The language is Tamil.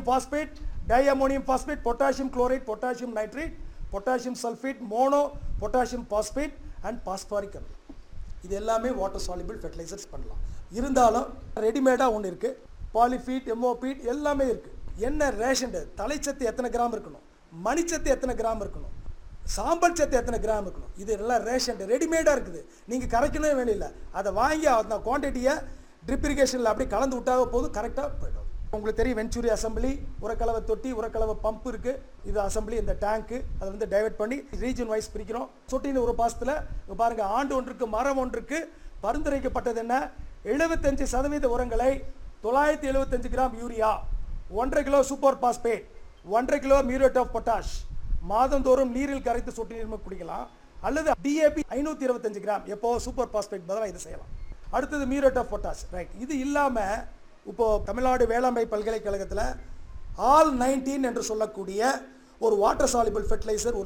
phosphate diammonium phosphate potassium chloride potassium nitrate potassium sulphate mono potassium phosphate and phosphoric அமிலம் இது எல்லாமே வாட்டர் சாலிபிள் ஃபெர்டிலைசர்ஸ் பண்ணலாம் இருந்தாலும் ரெடிமேடாக ஒன்று இருக்குது பாலிஃபீட் எம்ஓபீட் எல்லாமே இருக்குது என்ன ரேஷன் தலைச்சத்து எத்தனை கிராம் இருக்கணும் மணிச்சத்து எத்தனை கிராம் இருக்கணும் சாம்பல் சத்து எத்தனை கிராம் இருக்கணும் இது எல்லாம் ரேஷன் ரெடிமேடாக இருக்குது நீங்கள் கரைக்கவே வேலையில்லை அதை வாங்கி அந்த குவான்டிட்டியை ட்ரிப் இரிகேஷனில் அப்படியே கலந்து விட்டாக போதும் கரெக்டாக போயிடும் உங்களுக்கு தெரியும் வெஞ்சூரி அசம்பிளி உரக்கலவை தொட்டி உரக்கலவை பம்ப் இருக்குது இது அசம்பிளி இந்த டேங்க்கு அதை வந்து டைவர்ட் பண்ணி ரீஜன் வைஸ் பிரிக்கிறோம் சொட்டின்னு ஒரு பாசத்தில் இங்கே பாருங்கள் ஆண்டு ஒன்றுக்கு மரம் ஒன்றுக்கு பரிந்துரைக்கப்பட்டது என்ன எழுபத்தஞ்சு சதவீத உரங்களை தொள்ளாயிரத்தி எழுபத்தஞ்சு கிராம் யூரியா ஒன்றரை கிலோ சூப்பர் பாஸ்பேட் ஒன்றரை கிலோ மியூரேட் ஆஃப் பொட்டாஷ் மாதந்தோறும் நீரில் கரைத்து சொட்டு நீர் குடிக்கலாம் அல்லது டிஏபி ஐநூற்றி இருபத்தஞ்சு கிராம் எப்போ சூப்பர் பாஸ்பேட் பதிலாக இது செய்யலாம் அடுத்தது மியூரேட் ஆஃப் பொட்டாஷ் ரைட் இது இல்லாமல் இப்போ தமிழ்நாடு வேளாண்மை பல்கலைக்கழகத்தில் ஆல் நைன்டீன் என்று சொல்லக்கூடிய ஒரு வாட்டர் சாலிபிள் ஃபெர்டிலைசர்